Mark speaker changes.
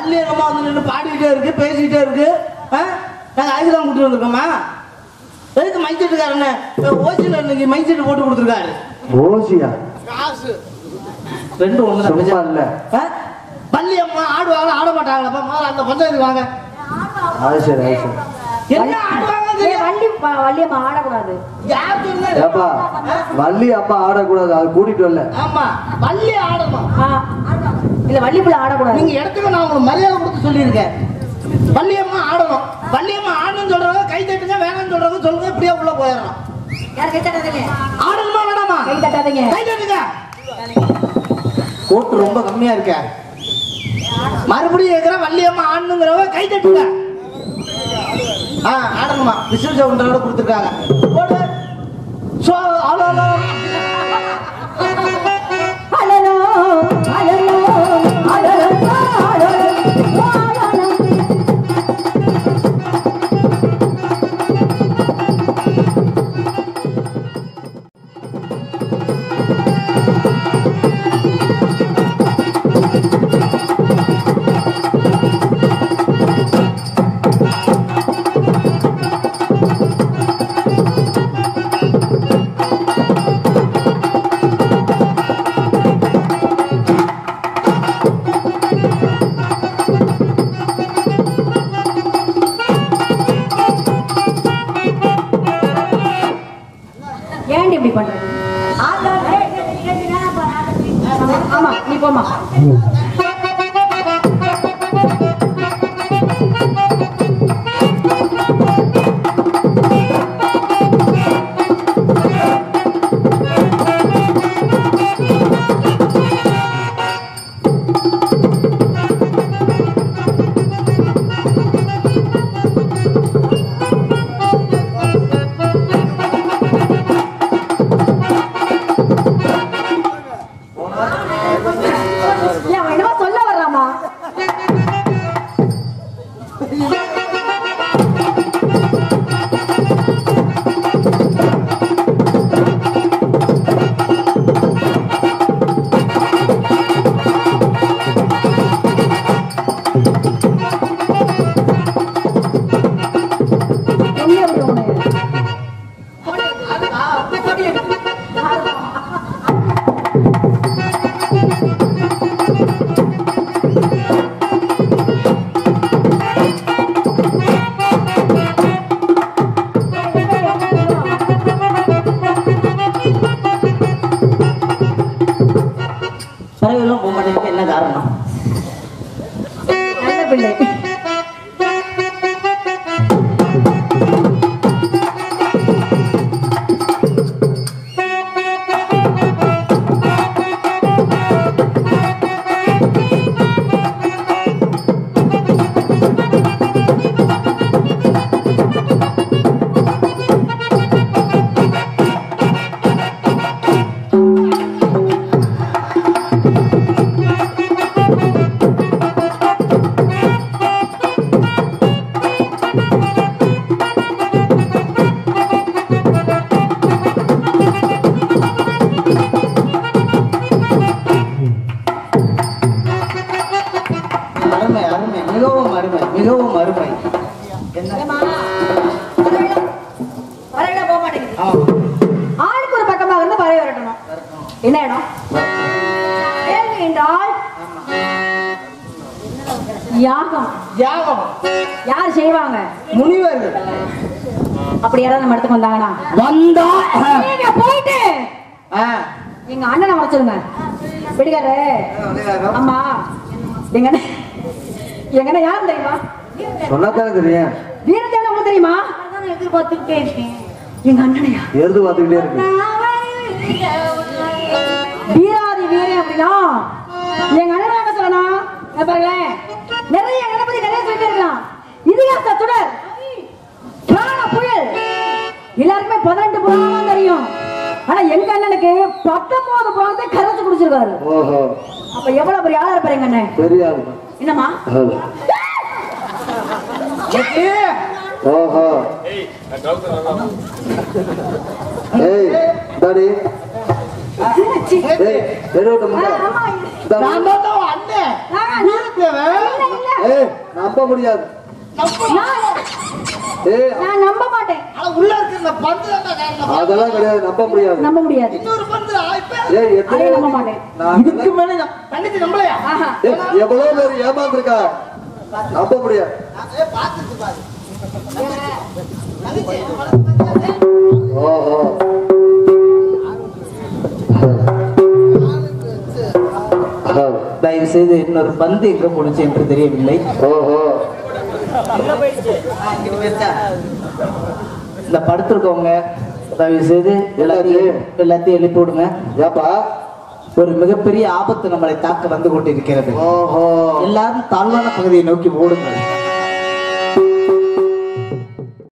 Speaker 1: வள்ளி அம்மா வந்து நின்று பாடிக்கிட்டே இருக்கு பேசிக்கிட்டே இருக்கு ஆ? நாங்க ஐஸ்லாம் கூட்டு வந்திருக்கோமா எதுக்கு மைச்சட்டுக்காரண்ணே ஓசியில் இன்னைக்கு மைச்சட்டு போட்டு கொடுத்துருக்காரு
Speaker 2: ஓசியா
Speaker 1: ரெண்டு ஒன்று
Speaker 2: சும்மா இல்ல
Speaker 1: பள்ளி அம்மா ஆடுவாங்களா ஆட மாட்டாங்களாப்பா முதல்ல அந்த பஞ்சாயத்துக்கு வாங்க
Speaker 2: அது சரி அது சரி
Speaker 1: என்ன ஆடுவாங்க
Speaker 3: ஏய்,
Speaker 1: தெரியும்
Speaker 3: வள்ளி ப- வள்ளியம்மா ஆடக்கூடாது
Speaker 1: யார் சொன்னது?
Speaker 2: ஏப்பா வள்ளி அப்பா ஆடக்கூடாது அது கூட்டிட்டு வரல
Speaker 1: ஆமா பள்ளி ஆடணும்
Speaker 3: ஆ. இல்ல வள்ளி புள்ள ஆடக்கூடாது
Speaker 1: நீங்க இடத்துக்கு நான் உங்களுக்கு மரியாதை கொடுத்து சொல்லியிருக்கேன் பள்ளியம்மா ஆடணும் பள்ளியம்மா ஆடணும்னு சொல்றவங்க கை தட்டுங்க வேணாம்னு சொல்றவங்க சொல்லுங்க இப்படியே உள்ள போயிடணும்
Speaker 3: யார் கை தட்டாதீங்க
Speaker 1: ஆடணுமா வேணாமா
Speaker 3: கை தட்டாதீங்க
Speaker 1: கை தட்டுங்க கோட்டு ரொம்ப கம்மியா இருக்க மறுபடியும் கேட்கிற வள்ளியம்மா ஆடணுங்கிறவங்க கை தட்டுங்க ஆ ஆடணுமா விசில் சவுண்டரோட கொடுத்துருக்காங்க போடு சோ அலோ அலோ
Speaker 3: அலலோ, அலலோ, அலலோ, அலலோ, அலலோ. ஏன்டி இப்படி பண்ற ஆமா நீ போமா இல்ல அவன் என்னமோ சொல்ல வர்றாமா எங்க அப்படி உன்னை?
Speaker 1: பறவைகளும் போக மாட்டேங்குது என்ன காரணம்
Speaker 3: நல்ல பிள்ளை
Speaker 1: அருமை அருமை மிகவும் அருமை மிகவும் அருமை
Speaker 3: பறவைல போக மாட்டேங்குது
Speaker 1: ஆமா.
Speaker 3: ஆளுக்கு ஒரு பக்கமாக இருந்து பறவை விரட்டணும் என்ன இடம் கேள்வி என்றால் யாகம்
Speaker 1: யாகம்
Speaker 3: யார் செய்வாங்க
Speaker 1: முனிவர்கள்
Speaker 3: அப்படி யாராவது நம்ம இடத்துக்கு வந்தாங்கன்னா
Speaker 1: வந்தா
Speaker 3: நீங்க போயிட்டு
Speaker 1: ஆ.
Speaker 3: எங்க அண்ணனை வர சொல்லுங்க விடுகாரு ஆமா எங்க அண்ணன் எங்க அண்ணன் யார் தெரியுமா
Speaker 2: சொன்னாதானே தெரியும்
Speaker 3: வீரத்தேவன் உங்களுக்கு தெரியுமா
Speaker 4: எதிர்பார்த்துக்கிட்டே இருக்கேன்
Speaker 3: எங்க அண்ணனையா
Speaker 2: எழுது பார்த்துக்கிட்டே இருக்கு
Speaker 3: வீராதி வீரன் அப்படின்னா எங்க அண்ணன் என்ன சொல்லணும் இங்க பாருங்களேன் நிறைய எங்க அண்ணனை பத்தி நிறைய சொல்லிட்டே இருக்கலாம் இதிகாச தொடர் பிராண புயல் எல்லாருக்குமே பதினெட்டு புராணம் தான் தெரியும் ஆனா எங்க அண்ணனுக்கு பத்தொன்பது புராணத்தை கரைச்சு குடிச்சிருக்காரு
Speaker 2: ஓஹோ
Speaker 3: அப்ப எவ்வளவு பெரிய ஆளா இருப்பாரு எங்க அண்ணன்
Speaker 2: தெரியாது
Speaker 3: என்னம்மா
Speaker 1: ஏ,
Speaker 2: ஓஹோ ஏய் டாடி ஏய் தெருவிட்ட முட்டை
Speaker 3: ஆமா
Speaker 2: இந்தாடி.
Speaker 1: நான் தான் உன் அண்ணன்
Speaker 3: ஆ,
Speaker 1: வீரத்தேவன்.
Speaker 3: இல்ல இல்ல
Speaker 2: ஏய் நம்ப முடியாது
Speaker 3: நான்
Speaker 2: ஏய்
Speaker 3: நான் நம்ப மாட்டேன்
Speaker 1: ஆனா உள்ள இருக்கிற இந்த பந்து தான்டா காரணம்.
Speaker 2: அதெல்லாம் கிடையாது நம்ப முடியாது
Speaker 3: நம்ப முடியாது
Speaker 1: இன்னொரு பந்து ஆ, இப்ப
Speaker 2: ஏய்
Speaker 3: அதே
Speaker 2: எத்தனை
Speaker 3: நம்ப மாட்டேன்
Speaker 2: நான்
Speaker 1: இதுக்கு மேல நான் தங்கச்சி நம்பலையா
Speaker 3: ஆஹா
Speaker 2: ஏய், எவ்வளவு பேர் ஏமாந்துருக்கா நம்ப முடியாது
Speaker 1: ஏய், பாத்துட்டு பாரு
Speaker 2: ஓஹோ
Speaker 1: தயவு செய்து இன்னொரு பந்து எங்க போனுச்சு என்று தெரியவில்லை
Speaker 2: ஓஹோ
Speaker 1: இந்த படுத்திருக்கவங்க தயவு செய்து எல்லாத்தையும் எல்லாத்தையும் எழுப்பி விடுங்க
Speaker 2: ஏப்பா
Speaker 1: ஒரு மிகப்பெரிய ஆபத்து நம்மளை தாக்க வந்து கொண்டிருக்கிறது
Speaker 2: ஓஹோ
Speaker 1: எல்லாரும் தாழ்வான பகுதியை நோக்கி ஓடுங்கள்